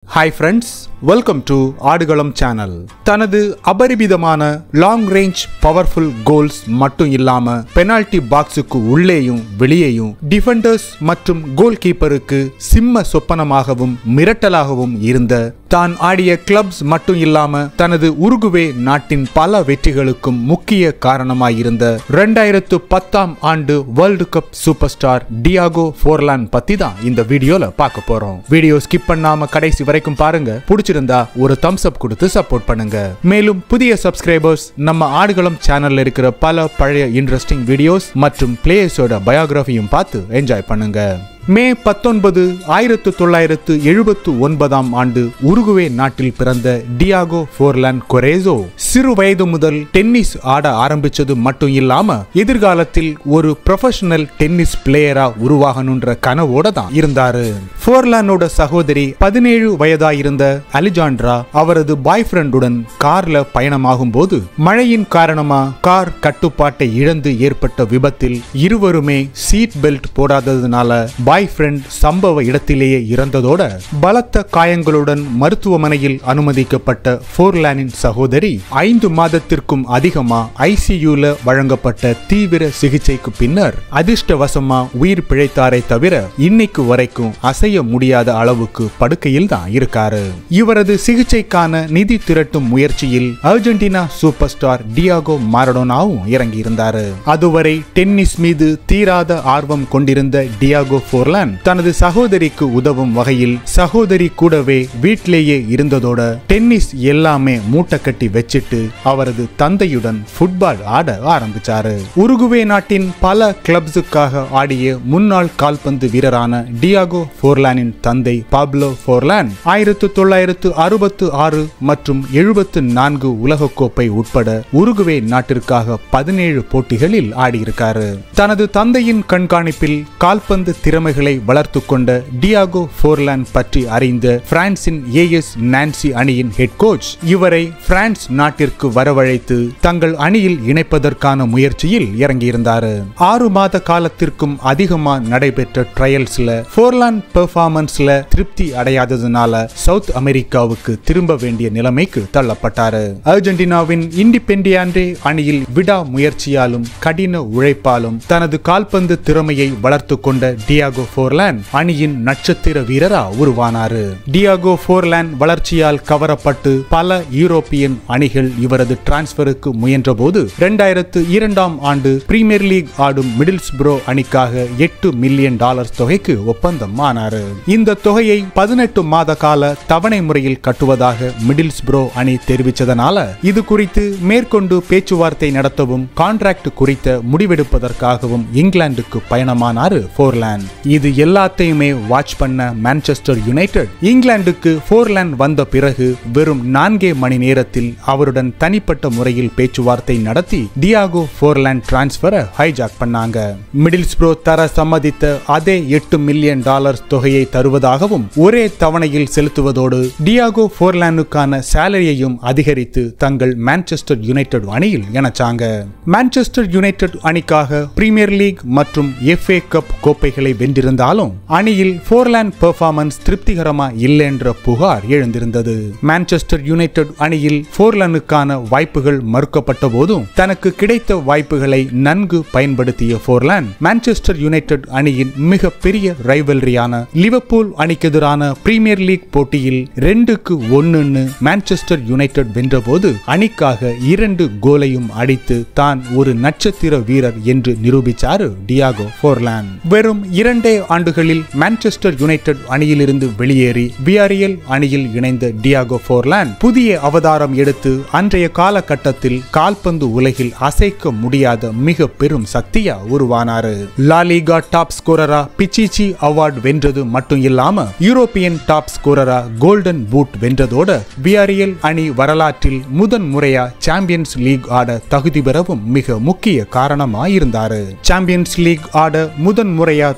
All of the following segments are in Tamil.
hi friends welcome to Aadukalam channel தனது அபரிமிதமான லாங் ரேஞ்ச் பவர்ஃபுல் கோல்ஸ் மட்டும் இல்லாம பெனால்டி பாக்ஸுக்கு உள்ளேயும் வெளியேயும் டிஃபெண்டர்ஸ் மற்றும் கோல் கீப்பருக்கு சிம்ம சொப்பனமாகவும் மிரட்டலாகவும் இருந்த தான் ஆடிய கிளப்ஸ் மட்டும் இல்லாம தனது உருகுவே நாட்டின் பல வெற்றிகளுக்கும் முக்கிய காரணமாயிருந்த ரெண்டாயிரத்து பத்தாம் ஆண்டு world cup super star Diego Forlan பத்தி தான் இந்த வீடியோல பார்க்க போறோம் வீடியோ ஸ்கிப் பண்ணாம கடைசி வரைக்கும் பாருங்க பிடிச்சிருந்தா ஒரு தம்ஸ் அப் கொடுத்து சப்போர்ட் பண்ணுங்க மேலும் புதிய சப்ஸ்கிரைபர்ஸ் நம்ம ஆடுகளம் சேனல்ல இருக்கிற பல பழைய இன்ட்ரெஸ்டிங் வீடியோஸ் மற்றும் பிளேயர்ஸோட பயோகிராஃபியும் பார்த்து என்ஜாய் பண்ணுங்க மே பத்தொன்பது ஆயிரத்து தொள்ளாயிரத்து எழுபத்து ஒன்பதாம் ஆண்டு உருகுவே நாட்டில் பிறந்த டியாகோ ஃபோர்லான் கொரேசோ சிறு வயது முதல் டென்னிஸ் ஆட ஆரம்பிச்சது மட்டும் இல்லாம எதிர்காலத்தில் ஒரு ப்ரொஃபஷனல் டென்னிஸ் பிளேயரா உருவாகணுன்ற கனவோட தான் இருந்தாரு ஃபோர்லானோட சகோதரி பதினேழு வயதாயிருந்த அலிஜாண்ட்ரா அவரது பாய் ஃப்ரெண்டுடன் கார்ல பயணமாகும் போது மழையின் காரணமா கார் கட்டுப்பாட்டை இழந்து ஏற்பட்ட விபத்தில் இருவருமே சீட் பெல்ட் போடாததுனால பாய் ஃப்ரெண்ட் சம்பவ இடத்திலேயே இறந்ததோட பலத்த காயங்களுடன் மருத்துவமனையில் அனுமதிக்கப்பட்ட ஃபோர்லானின் சகோதரி ஐந்து மாதத்திற்கும் அதிகமா ஐசியூல வழங்கப்பட்ட தீவிர சிகிச்சைக்கு பின்னர் அதிர்ஷ்டவசமா உயிர் பிழைத்தாரே தவிர இன்னைக்கு வரைக்கும் அசைய முடியாத அளவுக்கு படுக்கையில் தான் இருக்காரு இவரது சிகிச்சைக்கான நிதி திரட்டும் முயற்சியில் அர்ஜென்டினா சூப்பர் ஸ்டார் டியாகோ மாரடோனாவும் இறங்கி இருந்தாரு அதுவரை டென்னிஸ் மீது தீராத ஆர்வம் கொண்டிருந்த டியாகோ ஃபோர்லான் தனது சகோதரிக்கு உதவும் வகையில் சகோதரி கூடவே வீட்டிலேயே இருந்ததோட டென்னிஸ் எல்லாமே மூட்டை கட்டி வச்சிட்டு அவரது தந்தையுடன் ஃபுட்பால் ஆட ஆரம்பிச்சாரு உருகுவே நாட்டின் பல கிளப்ஸுக்காக ஆடிய முன்னாள் கால்பந்து வீரரான டியாகோ ஃபோர்லானின் தந்தை பாப்லோ ஃபோர்லான் ஆயிரத்து தொள்ளாயிரத்து அறுபத்து ஆறு மற்றும் எழுபத்து நான்கு உலகக்கோப்பை உட்பட உருகுவே நாட்டிற்காக பதினேழு போட்டிகளில் ஆடியிருக்காரு தனது தந்தையின் கண்காணிப்பில் கால்பந்து திறமைகளை வளர்த்து கொண்ட டியாகோ ஃபோர்லான் பற்றி அறிந்த பிரான்சின் ஏஎஸ் நான்சி அணியின் ஹெட் கோச் இவரை பிரான்ஸ் நாட்டிற்கு வரவழைத்து தங்கள் அணியில் இணைப்பதற்கான முயற்சியில் இறங்கியிருந்தாரு ஆறு மாத காலத்திற்கும் அதிகமா நடைபெற்ற ட்ரையல்ஸ்ல ஃபோர்லான் பெர்ஃபார்மன்ஸ்ல திருப்தி அடையாததுனால சவுத் அமெரிக்காவுக்கு திரும்ப வேண்டிய நிலைமைக்கு தள்ளப்பட்டாரு அர்ஜென்டினாவின் இண்டிபெண்டியாண்டே அணியில் விடா முயற்சியாலும் கடின உழைப்பாலும் தனது கால்பந்து திறமையை வளர்த்து கொண்ட டியாகோ ஃபோர்லான் அணியின் நட்சத்திர வீரரா உருவானாரு டியாகோ ஃபோர்லான் வளர்ச்சியால் கவரப்பட்டு பல யூரோப்பியன் அணிகள் இவரது டிரான்ஸ்பருக்கு முயன்றபோது இரண்டாயிரத்து இரண்டாம் ஆண்டு பிரீமியர் லீக் ஆடும் மிடில்ஸ்ப்ரோ அணிக்காக எட்டு மில்லியன் டாலர் தொகைக்கு ஒப்பந்தம் ஆனாரு இந்த தொகையை பதினெட்டு மாத கால தவணை முறையில் கட்டுவதாக மிடில்ஸ்ப்ரோ அணி தெரிவித்ததனால இது குறித்து மேற்கொண்டு பேச்சுவார்த்தை நடத்தவும் கான்ட்ராக்ட் குறித்த முடிவெடுப்பதற்காகவும் இங்கிலாந்துக்கு பயணமானாரு ஃபோர்லான் இது எல்லாத்தையுமே வாட்ச் பண்ண மான்செஸ்டர் யுனைடெட் இங்கிலாந்துக்கு ஃபோர்லான் வந்த பிறகு வெறும் நான்கே மணி நேரத்தில் அவருடன் தனிப்பட்ட முறையில் பேச்சுவார்த்தை நடத்தி டியாகோ ஃபோர்லான் டிரான்ஸ்பரை ஹைஜாக் பண்ணாங்க மிடில்ஸ்ப்ரோ தர சம்மதித்த அதே எட்டு மில்லியன் டாலர் தொகையை தருவதாகவும் ஒரே தவணையில் செலுத்துவதோடு டியாகோ ஃபோர்லானுக்கான சேலரியையும் அதிகரித்து தங்கள் மான்செஸ்டர் யுனைடெட் அணியில் இணைச்சாங்க மான்செஸ்டர் யுனைடெட் அணிக்காக பிரீமியர் லீக் மற்றும் எஃப்ஏ கப் கோப்பைகளை வென்றிருந்தாலும் அணியில் ஃபோர்லான் பெர்ஃபார்மன்ஸ் திருப்திகரமா இல்லை என்ற புகார் எழுந்திருந்தது மான்செஸ்டர் யுனைடெட் அணியில் ஃபோர்லானுக்கான வாய்ப்புகள் மறுக்கப்பட்ட போதும் தனக்கு கிடைத்த வாய்ப்புகளை நன்கு பயன்படுத்திய ஃபோர்லான் மான்செஸ்டர் யுனைடெட் அணியின் மிக பெரிய ரைவல்ரியான லிவர்பூல் அணிக்கு எதிரான பிரீமியர் லீக் போட்டியில் ரெண்டுக்கு ஒன்னுன்னு மான்செஸ்டர் யுனைடெட் வென்றபோது அணிக்காக இரண்டு கோலையும் அடித்து தான் ஒரு நட்சத்திர வீரர் என்று நிரூபிச்சாரு டியாகோ ஃபோர்லான் வெறும் இரண்டே ஆண்டுகளில் மான்செஸ்டர் யுனைடெட் அணியிலிருந்து வெளியேறி வியாரியல் அணியில் இணைந்த டியாகோ ஃபோர்லான் புதிய அவதாரம் எடுத்து அன்றைய காலகட்டத்தில் கால்பந்து உலகில் அசைக்க முடியாத மிக பெரும் சக்தியா உருவானாரு லாலிகா டாப் ஸ்கோரரா பிச்சிச்சி அவார்டு வென்றது மட்டும் இல்லாம யூரோப்பியன் டாப் ஸ்கோரரா கோல்டன் பூட் வென்றதோட வியாரியல் அணி வரலாற்றில் முதன் முறையா சாம்பியன்ஸ் லீக் ஆட தகுதி பெறவும் மிக முக்கிய காரணமாயிருந்தாரு சாம்பியன்ஸ் லீக் ஆட முதன் முறையா தகுதி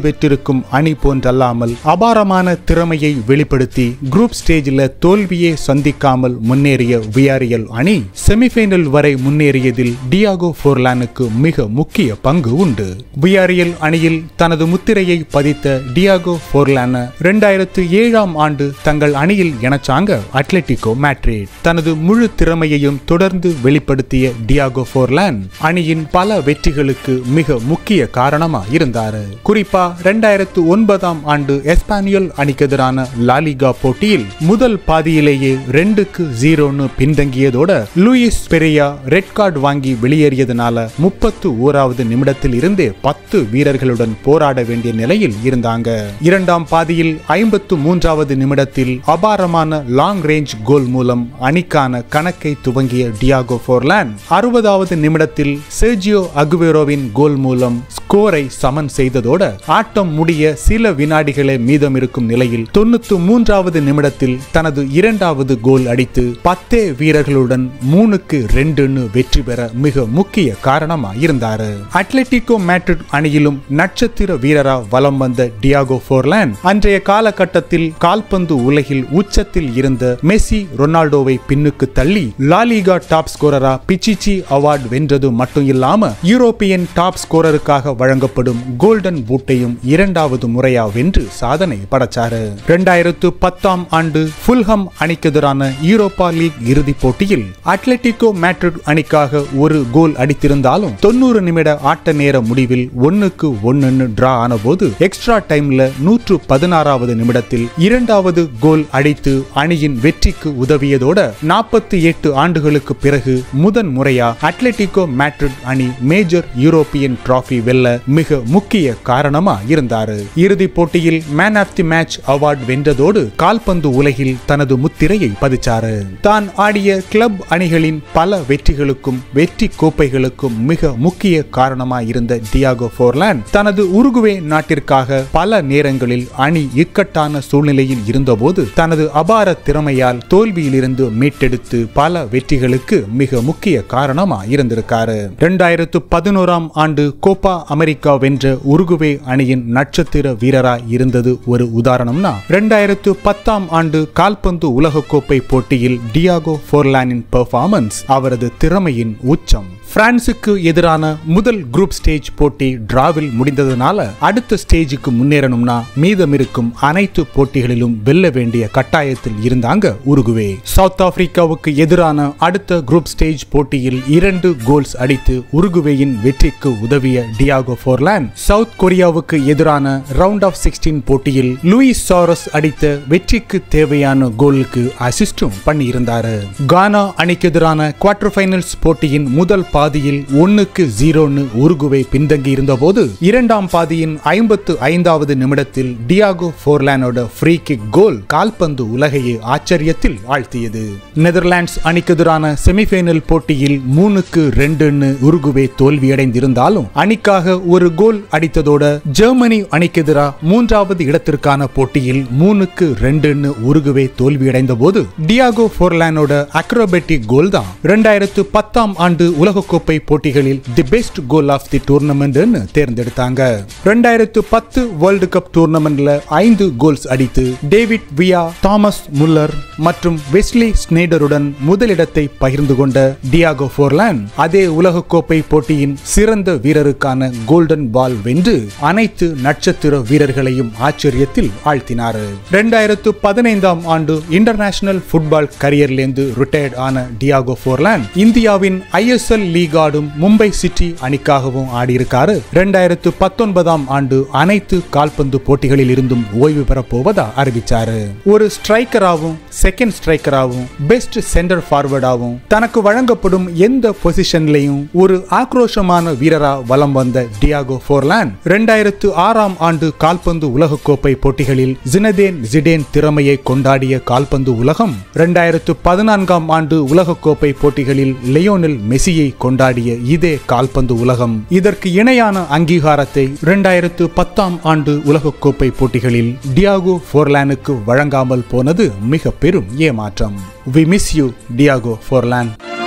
பெற்றிருக்கும் அணி போன்றல்லாமல் அபாரமான திறமையை வெளிப்படுத்தி குரூப் ஸ்டேஜில் தோல்வியே சந்திக்காமல் முன்னேறிய வியாரியல் அணி செமிஃபைனல் வரை முன்னேறியதில் டியாகோ ஃபோர்லானுக்கு மிக முக்கிய பங்கு உண்டு வியாரியல் அணியில் தனது முத்திரையை பதித்த டியாகோ ஃபோர்லான இரண்டாயிரத்து ஏழாம் ஆண்டு தங்கள் அணியில் இணைச்சாங்க அட்லெட்டிகோ மேட்ரிட் தனது முழு திறமையையும் தொடர்ந்து வெளிப்படுத்திய டியாகோ ஃபோர்லான் அணியின் பல வெற்றிகளுக்கு மிக முக்கிய காரணமா இருந்தாரு குறிப்பா ரெண்டாயிரத்து ஒன்பதாம் ஆண்டு எஸ்பானியல் அணிக்கு எதிரான லாலிகா போட்டியில் முதல் பாதியிலேயே ரெண்டுக்கு ஜீரோன்னு பின்தங்கியதோட லூயிஸ் பெரியா ரெட் கார்டு வாங்கி வெளியேறியதனால முப்பத்து ஓராவது நிமிடத்தில் இருந்தே பத்து வீரர்களுடன் போராட வேண்டிய நிலையில் இருந்தாங்க இரண்டாம் பாதியில் ஐம்பத்து மூன்றாவது நிமிடத்தில் அபாரமான லாங் ரேஞ்ச் கோல் மூலம் அணிக்கான கணக்கை துவங்கிய டியாகோ ஃபோர்லான் அறுபதாவது நிமிடத்தில் செர்ஜியோ அகுவேரோவின் கோல் மூலம் ஸ்கோரை சமன் செய்ததோட ஆட்டம் முடிய சில வினாடிகளே மீதம் இருக்கும் நிலையில் தொண்ணூத்து மூன்றாவது நிமிடத்தில் தனது இரண்டாவது கோல் அடித்து பத்தே வீரர்களுடன் மூணுக்கு ரெண்டுன்னு வெற்றி பெற மிக முக்கிய காரணமா இருந்தாரு அட்லெட்டிகோ மேட்ரிட் அணியிலும் நட்சத்திர வீரரா வலம் வந்த டியாகோ ஃபோர்லான் அன்றைய காலகட்டத்தில் கால்பந்து உலகில் உச்சத்தில் இருந்த மெஸ்ஸி ரொனால்டோவை பின்னுக்கு தள்ளி லாலிகா டாப் ஸ்கோரரா பிச்சிச்சி அவார்டு வென்றது மட்டும் இல்லாம யூரோப்பியன் டாப் ஸ்கோரருக்காக வழங்கப்படும் கோல்டன் பூட்டையும் இரண்டாவது முறையா வென்று சாதனை படைச்சாரு ரெண்டாயிரத்து பத்தாம் ஆண்டு ஃபுல்ஹம் அணிக்கு எதிரான யூரோப்பா லீக் இறுதிப் போட்டியில் அட்லெட்டிகோ மேட்ரிட் அணிக்காக ஒரு கோல் அடித்திருந்தாலும் தொண்ணூறு நிமிட ஆட்ட நேர முடிவில் ஒன்னுக்கு ஒன்னு டிரா ஆன போது எக்ஸ்ட்ரா டைம்ல நூற்று பதினாறாவது நிமிடத்தில் இரண்டாவது கோல் அடித்து அணியின் வெற்றிக்கு உதவியதோட நாற்பத்தி எட்டு ஆண்டுகளுக்கு பிறகு முதன் முறையா அட்லெட்டிகோ மேட்ரிட் அணி மேஜர் யூரோப்பியன் டிராஃபி வெல்ல மிக முக்கிய காரணமா இருந்தாரு இறுதிப் போட்டியில் man of the match award வென்றதோடு கால்பந்து உலகில் தனது முத்திரையை பதிச்சாரு தான் ஆடிய கிளப் அணிகளின் பல வெற்றிகளுக்கும் வெற்றி கோப்பைகளுக்கும் மிக முக்கிய காரணமா இருந்த டியாகோ ஃபோர்லான் தனது உருகுவே நாட்டிற்காக பல நேரங்களில் அணி இக்கட்டான சூழ்நிலையில் இருந்தபோது தனது அபார திறமையால் தோல்வியிலிருந்து மீட்டெடுத்து பல வெற்றிகளுக்கு மிக முக்கிய காரணமா இருந்திருக்காரு இரண்டாயிரத்து பதினோராம் ஆண்டு கோப்பா அமெரிக்கா வென்ற உருகுவே அணியின் நட்சத்திர வீரரா இருந்தது ஒரு உதாரணம்னா இரண்டாயிரத்து பத்தாம் ஆண்டு கால்பந்து உலகக்கோப்பை போட்டியில் டியாகோ ஃபோர்லானின் பெர்ஃபார்மன்ஸ் அவரது திறமையின் உச்சம் பிரான்சுக்கு எதிரான முதல் குரூப் ஸ்டேஜ் போட்டி டிராவில் முடிந்ததுனால அடுத்த ஸ்டேஜுக்கு முன்னேறணும்னா மீதம் இருக்கும் அனைத்து போட்டிகளிலும் வெல்ல வேண்டிய கட்டாயத்தில் இருந்தாங்க உருகுவே சவுத் ஆப்பிரிக்காவுக்கு எதிரான அடுத்த குரூப் ஸ்டேஜ் போட்டியில் இரண்டு கோல்ஸ் அடித்து உருகுவேயின் வெற்றிக்கு உதவிய டியாகோ ஃபோர்லான் சவுத் கொரியாவுக்கு எதிரான ரவுண்ட் ஆஃப் சிக்ஸ்டீன் போட்டியில் லூயிஸ் சாரஸ் அடித்த வெற்றிக்கு தேவையான கோலுக்கு அசிஸ்டும் பண்ணியிருந்தாரு கானா அணிக்கு எதிரான குவார்டர் ஃபைனல்ஸ் போட்டியின் முதல் பாதியில் ஒன்னுக்கு ஜீரோன்னு உருகுவை பின்தங்கி இருந்தபோது இரண்டாம் பாதியின் ஐம்பத்து ஐந்தாவது நிமிடத்தில் டியாகோ ஃபோர்லானோட ஃப்ரீ கிக் கோல் கால்பந்து உலகையே ஆச்சரியத்தில் ஆழ்த்தியது நெதர்லாண்ட்ஸ் அணிக்கு எதிரான செமிஃபைனல் போட்டியில் மூணுக்கு ரெண்டுன்னு உருகுவே தோல்வியடைந்திருந்தாலும் அணிக்காக ஒரு கோல் அடித்ததோட ஜெர்மனி அணிக்கு எதிராக மூன்றாவது இடத்திற்கான போட்டியில் மூணுக்கு ரெண்டுன்னு உருகுவே தோல்வியடைந்த போது டியாகோ ஃபோர்லானோட அக்ரோபேட்டிக் கோல் தான் இரண்டாயிரத்து பத்தாம் ஆண்டு உலகக்கோப்பை போட்டிகளில் the best goal of the டூர்னமெண்ட்னு தேர்ந்தெடுத்தாங்க ரெண்டாயிரத்து பத்து வேர்ல்டு கப் டூர்னமெண்ட்ல ஐந்து கோல்ஸ் அடித்து டேவிட் வியா தாமஸ் முல்லர் மற்றும் வெஸ்லி ஸ்னேடருடன் முதலிடத்தை பகிர்ந்து கொண்ட டியாகோ ஃபோர்லான் அதே உலகக்கோப்பை போட்டியின் சிறந்த வீரருக்கான கோல்டன் பால் வென்று அனைத்து நட்சத்திர வீரர்களையும் ஆச்சரியத்தில் ஆழ்த்தினார் ரெண்டாயிரத்து பதினைந்தாம் ஆண்டு இன்டர்நேஷனல் ஃபுட்பால் கரியர்லேருந்து ரிட்டையர்ட் ஆன டியாகோ ஃபோர்லான் இந்தியாவின் ஐஎஸ்எல் லீக் ஆடும் மும்பை சிட்டி அணிக்காகவும் ஆடியிருக்காரு ரெண்டாயிரத்து பத்தொன்பதாம் ஆண்டு அனைத்து கால்பந்து போட்டிகளில் இருந்தும் ஓய்வு பெறப் போவதா அறிவிச்சாரு ஒரு ஸ்ட்ரைக்கராகவும் செகண்ட் ஸ்ட்ரைக்கராகவும் பெஸ்ட் சென்டர் ஃபார்வர்டாகவும் தனக்கு வழங்கப்படும் எந்த பொசிஷன்லையும் ஒரு ஆக்ரோஷமான வீரரா வலம் வந்த டியாகோ ஃபோர்லான் ரெண்டாயிரத்து ஆறாம் ஆண்டு கால்பந்து உலகக்கோப்பை போட்டிகளில் ஜினதேன் ஜிடேன் திறமையை கொண்டாடிய கால்பந்து உலகம் ரெண்டாயிரத்து பதினான்காம் ஆண்டு உலகக்கோப்பை போட்டிகளில் லியோனில் மெஸ்ஸியை கொண்டாடிய இதே கால்பந்து உலகம் இதற்கு இணையான அங்கீகாரத்தை இரண்டாயிரத்து பத்தாம் ஆண்டு உலகக்கோப்பை போட்டிகளில் டியாகோ ஃபோர்லானுக்கு வழங்காமல் போனது மிக பெரும் ஏமாற்றம் we miss you Diego Forlan